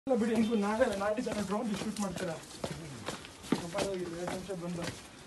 ಇಲ್ಲ ಬಿಡಿ ಹೆಂಗು ನಾಳೆ ನಾಟಿ ಜನ ಡ್ರೋನ್ ಶೂಟ್ ಮಾಡ್ತೀರಾ ಪರವಾಗಿಲ್ಲ ಎರಡು ನಿಮಿಷ ಬಂದು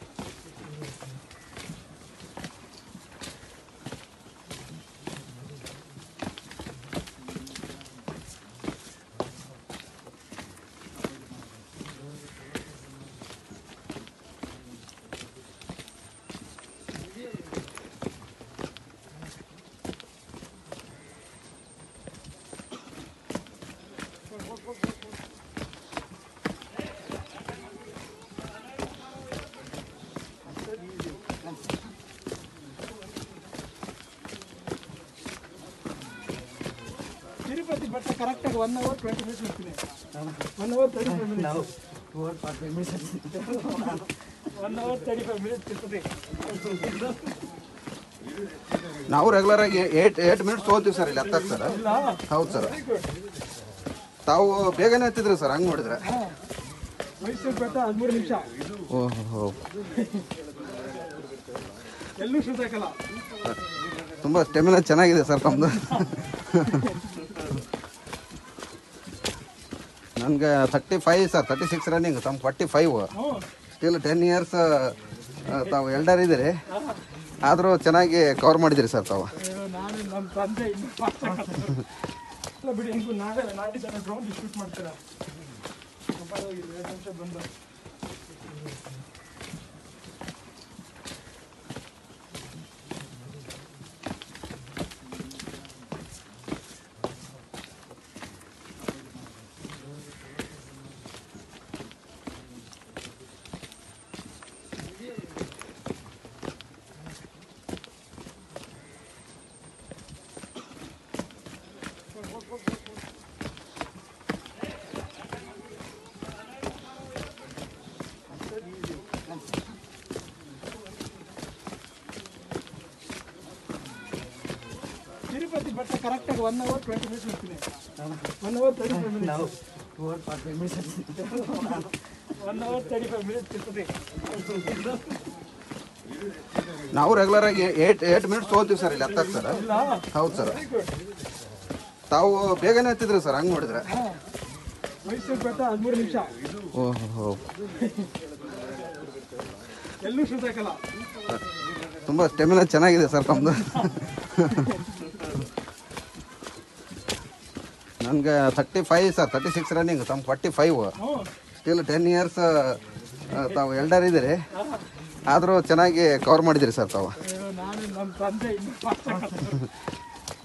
ತಿರುಪತಿ ಬಟ್ ಕರೆಕ್ಟಾಗಿ ಒನ್ ಅವರ್ ಟ್ವೆಂಟಿ ಮಿನಿಟ್ಸ್ ಇರ್ತೀನಿ one hour thirty five minutes one hour thirty five minutes Tirupati ನಾವು ರೆಗ್ಯುಲರ್ ಆಗಿ ಏಟ್ ಏಟ್ ಮಿನಿಟ್ಸ್ ತೊಗೊಳ್ತೀವಿ ಸರ್ ಇಲ್ಲಿ ಹತ್ತಕ್ಕೆ ಸರ್ ಇಲ್ಲ ಹೌದು ಸರ್ ವೆರಿ ಗುಡ್ ತಾವು ಬೇಗನೆ ಹತ್ತಿದ್ರಿ ಸರ್ ಹಂಗೆ ನೋಡಿದ್ರೆ ಹಾಂ ಮೈಸೂರು ಬೆಟ್ಟ ಹದಿಮೂರು ನಿಮಿಷ ಓಹೋ ಎಲ್ಲೂ ಶೂಟ್ ಹಾಕಲ್ಲ ತುಂಬ ಸ್ಟೆಮಿನ ಚೆನ್ನಾಗಿದೆ ಸರ್ ತಮ್ಮದು ನನಗೆ thirty five sir thirty six running ತಮ್ಮ ಫಾರ್ಟಿ ಫೈವ್ ಹ್ಞೂ ಸ್ಟಿಲ್ ಟೆನ್ ಇಯರ್ಸ್ ತಾವು ಎಲ್ಡರ್ ಇದ್ದೀರಿ ಆದರೂ ಚೆನ್ನಾಗಿ ಕವರ್ ಮಾಡಿದಿರಿ ಸರ್ ತಾವು ಅಯ್ಯೋ, ನಾನು ನಮ್ಮ ತಂದೆ ಇನ್ನು ಫಾಸ್ಟ್ ಇಲ್ಲ ಬಿಡಿ ಹೆಂಗು ನಾಳೆ ನಾಟಿ ಜನ ಡ್ರೋನ್ ಶೂಟ್ ಮಾಡ್ತೀರಾ ಪರವಾಗಿಲ್ಲ ಎರಡು ನಿಮಿಷ ಬಂದು ತಿರುಪತಿ ಬಟ್ ಕರೆಕ್ಟಾಗಿ ಒನ್ ಅವರ್ ಟ್ವೆಂಟಿ ಮಿನಿಟ್ಸ್ ಇರ್ತೀನಿ one hour thirty five minutes one hour thirty five minutes Tirupati ನಾವು ರೆಗ್ಯುಲರ್ ಆಗಿ ಏಟ್ ಏಟ್ ಮಿನಿಟ್ಸ್ ತೊಗೊಳ್ತೀವಿ ಸರ್ ಇಲ್ಲಿ ಹತ್ತಕ್ಕೆ ಸರ್ ಇಲ್ಲ ಹೌದು ಸರ್ ವೆರಿ ಗುಡ್ ತಾವು ಬೇಗನೆ ಹತ್ತಿದ್ರಿ ಸರ್ ಹಂಗೆ ನೋಡಿದ್ರೆ ಹಾಂ ಮೈಸೂರು ಬೆಟ್ಟ ಹದಿಮೂರು ನಿಮಿಷ ಓಹೋ ಎಲ್ಲೂ ಶೂಟ್ ಹಾಕಲ್ಲ ತುಂಬ ಸ್ಟೆಮಿನ ಚೆನ್ನಾಗಿದೆ ಸರ್ ತಮ್ಮದು ನನಗೆ thirty five sir thirty six running ತಮ್ಮ ಫಾರ್ಟಿ ಫೈವ್ ಹ್ಞೂ ಸ್ಟಿಲ್ ಟೆನ್ ಇಯರ್ಸ್ ತಾವು ಎಲ್ಡರ್ ಇದ್ದೀರಿ ಆದರೂ ಚೆನ್ನಾಗಿ ಕವರ್ ಮಾಡಿದಿರಿ ಸರ್ ತಾವು ಅಯ್ಯೋ, ನಾನು ನಮ್ಮ ತಂದೆ ಇನ್ನು ಫಾಸ್ಟ್